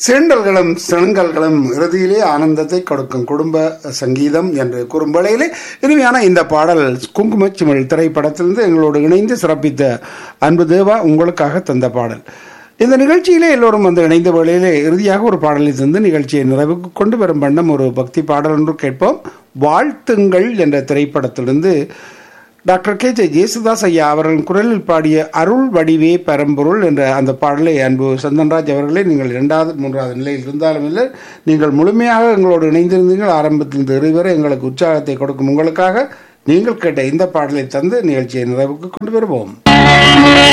சீண்டல்களும் சிணுங்கல்களும் இறுதியிலே ஆனந்தத்தை கொடுக்கும் குடும்ப சங்கீதம் என்று கூறும் வேளையிலே இனிமையான இந்த பாடல் குங்குமச்சிமிழ் திரைப்படத்திலிருந்து எங்களோடு இணைந்து சிறப்பித்த அன்பு தேவா உங்களுக்காக தந்த பாடல் இந்த நிகழ்ச்சியிலே எல்லோரும் வந்து இணைந்த வேளையிலே இறுதியாக ஒரு பாடலை தந்து நிகழ்ச்சியை நிறைவுக்கு கொண்டு வரும் வண்ணம் ஒரு பக்தி பாடல் ஒன்று கேட்போம் வாழ்த்துங்கள் என்ற திரைப்படத்திலிருந்து டாக்டர் கே ஜே ஜேசுதாஸ் ஐயா அவர்களின் குரலில் பாடிய அருள் வடிவே பரம்பொருள் என்ற அந்த பாடலை அன்பு சந்தன்ராஜ் அவர்களே நீங்கள் இரண்டாவது மூன்றாவது நிலையில் இருந்தாலும் இல்லை நீங்கள் முழுமையாக எங்களோடு இணைந்திருந்தீர்கள் ஆரம்பத்தில் இறுவரை எங்களுக்கு உற்சாகத்தை கொடுக்கும் உங்களுக்காக நீங்கள் கேட்ட இந்த பாடலை தந்து நிகழ்ச்சியை நிறைவுக்கு கொண்டு வருவோம்